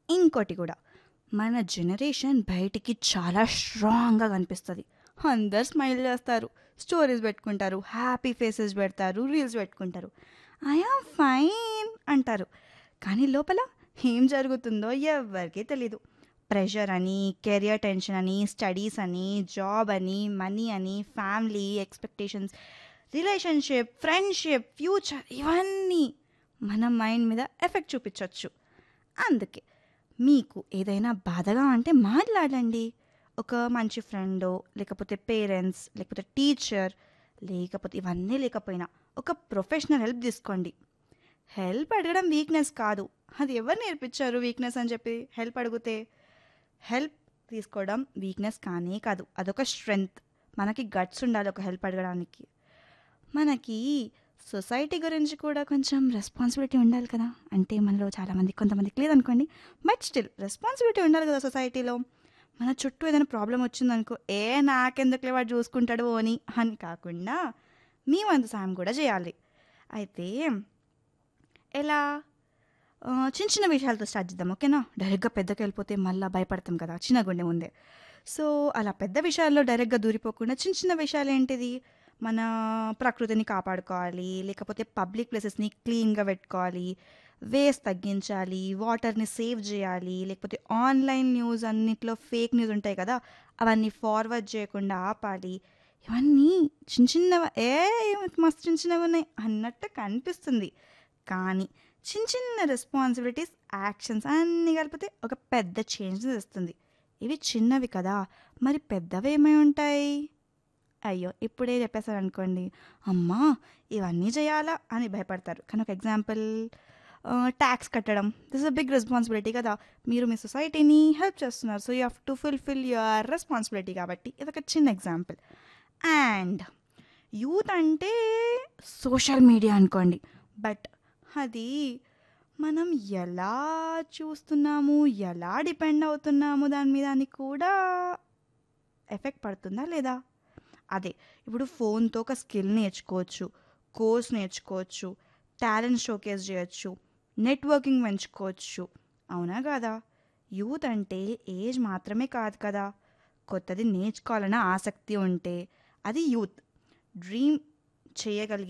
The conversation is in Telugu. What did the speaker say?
ఇంకోటి కూడా మన జనరేషన్ బయటికి చాలా స్ట్రాంగ్గా కనిపిస్తుంది అందరు స్మైల్ చేస్తారు స్టోరీస్ పెట్టుకుంటారు హ్యాపీ ఫేసెస్ పెడతారు రీల్స్ పెట్టుకుంటారు ఐఆమ్ ఫైన్ అంటారు కానీ లోపల ఏం జరుగుతుందో ఎవరికీ తెలీదు ప్రెషర్ అని కెరియర్ టెన్షన్ అని స్టడీస్ అని జాబ్ అని మనీ అని family expectations relationship friendship future ఇవన్నీ మన మైండ్ మీద ఎఫెక్ట్ చూపించవచ్చు అందుకే మీకు ఏదైనా బాధగా అంటే మాట్లాడండి ఒక మంచి ఫ్రెండో లేకపోతే పేరెంట్స్ లేకపోతే టీచర్ లేకపోతే ఇవన్నీ లేకపోయినా ఒక ప్రొఫెషనల్ హెల్ప్ తీసుకోండి హెల్ప్ అడగడం వీక్నెస్ కాదు అది ఎవరు నేర్పించారు వీక్నెస్ అని చెప్పి హెల్ప్ అడిగితే హెల్ప్ తీసుకోవడం వీక్నెస్ కానీ కాదు అదొక స్ట్రెంగ్త్ మనకి గట్స్ ఉండాలి ఒక హెల్ప్ అడగడానికి మనకి సొసైటీ గురించి కూడా కొంచెం రెస్పాన్సిబిలిటీ ఉండాలి కదా అంటే మనలో చాలామంది కొంతమందికి లేదనుకోండి బట్ స్టిల్ రెస్పాన్సిబిలిటీ ఉండాలి కదా సొసైటీలో మన చుట్టూ ఏదైనా ప్రాబ్లం వచ్చిందనుకో ఏ నాకెందుకులే వాడు చూసుకుంటాడు అని అని కాకుండా మీ వంతు సాయం కూడా చేయాలి అయితే ఎలా ఆ, చిన్న చిన్న విషయాలతో స్టార్ట్ చేద్దాం ఓకేనా డైరెక్ట్గా పెద్దకి వెళ్ళిపోతే మళ్ళీ భయపడతాం కదా చిన్న గుండె ముందే సో అలా పెద్ద విషయాల్లో డైరెక్ట్గా దూరిపోకుండా చిన్న చిన్న విషయాలు ఏంటిది మన ప్రకృతిని కాపాడుకోవాలి లేకపోతే పబ్లిక్ ప్లేసెస్ని క్లీన్గా పెట్టుకోవాలి వేస్ట్ తగ్గించాలి వాటర్ని సేవ్ చేయాలి లేకపోతే ఆన్లైన్ న్యూస్ అన్నిట్లో ఫేక్ న్యూస్ ఉంటాయి కదా అవన్నీ ఫార్వర్డ్ చేయకుండా ఆపాలి ఇవన్నీ చిన్న చిన్నవి ఏ మస్తు చిన్న చిన్నవి ఉన్నాయి అన్నట్టు కనిపిస్తుంది కానీ చిన్న చిన్న రెస్పాన్సిబిలిటీస్ యాక్షన్స్ అన్నీ కలిపితే ఒక పెద్ద చేంజ్ తెస్తుంది ఇవి చిన్నవి కదా మరి పెద్దవి ఏమై ఉంటాయి అయ్యో ఇప్పుడే చెప్పేశారు అనుకోండి అమ్మా ఇవన్నీ చేయాలా అని భయపడతారు కానీ ఒక ఎగ్జాంపుల్ ట్యాక్స్ కట్టడం దిస్ అ బిగ్ రెస్పాన్సిబిలిటీ కదా మీరు మీ సొసైటీని హెల్ప్ చేస్తున్నారు so you have to fulfil your responsibility కాబట్టి ఇది ఒక చిన్న ఎగ్జాంపుల్ అండ్ యూత్ అంటే సోషల్ మీడియా అనుకోండి బట్ అది మనం ఎలా చూస్తున్నాము ఎలా డిపెండ్ అవుతున్నాము దాని మీద అని కూడా ఎఫెక్ట్ పడుతుందా లేదా అదే ఇప్పుడు ఫోన్తో ఒక స్కిల్ నేర్చుకోవచ్చు కోర్స్ నేర్చుకోవచ్చు టాలెంట్ షోకేస్ చేయొచ్చు నెట్వర్కింగ్ పెంచుకోవచ్చు అవునా కదా యూత్ అంటే ఏజ్ మాత్రమే కాదు కదా కొత్తది నేర్చుకోవాలన్న ఆసక్తి ఉంటే అది యూత్ డ్రీమ్ చేయగలిగే